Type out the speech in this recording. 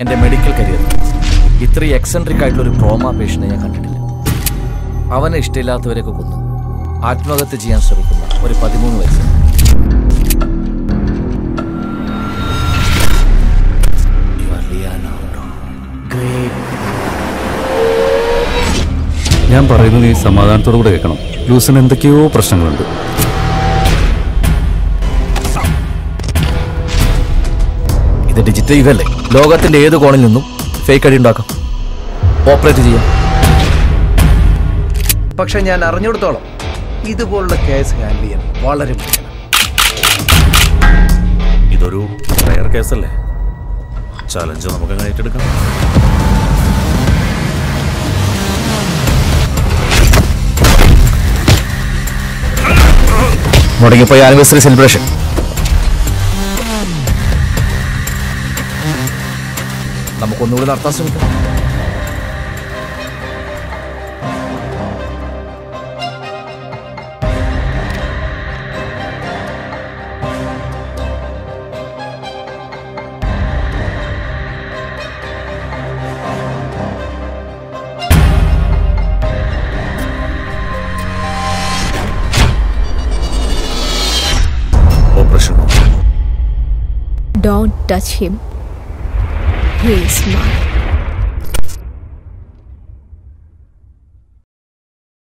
എൻ്റെ medical career ഇത്രയും eccentric ആയിട്ടുള്ള ഒരു ട്രോമ പേഷ്യനെ ഞാൻ കണ്ടിട്ടില്ല അവനെ ഇഷ്ടമില്ലാത്തവരെയൊക്കെ കൊന്നു ആത്മഹത്യ ചെയ്യാൻ ശ്രമിക്കുന്ന ഒരു പതിമൂന്ന് വയസ്സ് ഞാൻ പറയുന്നത് നീ സമാധാനത്തോടു കൂടെ കേൾക്കണം ലൂസിന് എന്തൊക്കെയോ പ്രശ്നങ്ങളുണ്ട് ഇത് ഡിജിറ്റൽ യുഗല്ലേ ലോകത്തിന്റെ ഏത് കോണിൽ നിന്നും ഫേക്ക് ഐഡി ഉണ്ടാക്കാം ഓപ്പറേറ്റ് ചെയ്യാം പക്ഷെ ഞാൻ അറിഞ്ഞിടത്തോളം ഇതുപോലുള്ള കേസ് ഹാൻഡിൽ ചെയ്യാൻ വളരെ ബുദ്ധിമുട്ടാണ് ഇതൊരു റയർ കേസല്ലേ ചലഞ്ച് നമുക്ക് അങ്ങനെ ഏറ്റെടുക്കാം മുടങ്ങിപ്പോയ ആനിവേഴ്സറി സെലിബ്രേഷൻ നമുക്കൊന്നുകൂടി നടത്താൻ ശ്രമിക്കാം operation Don't touch him. He is mine.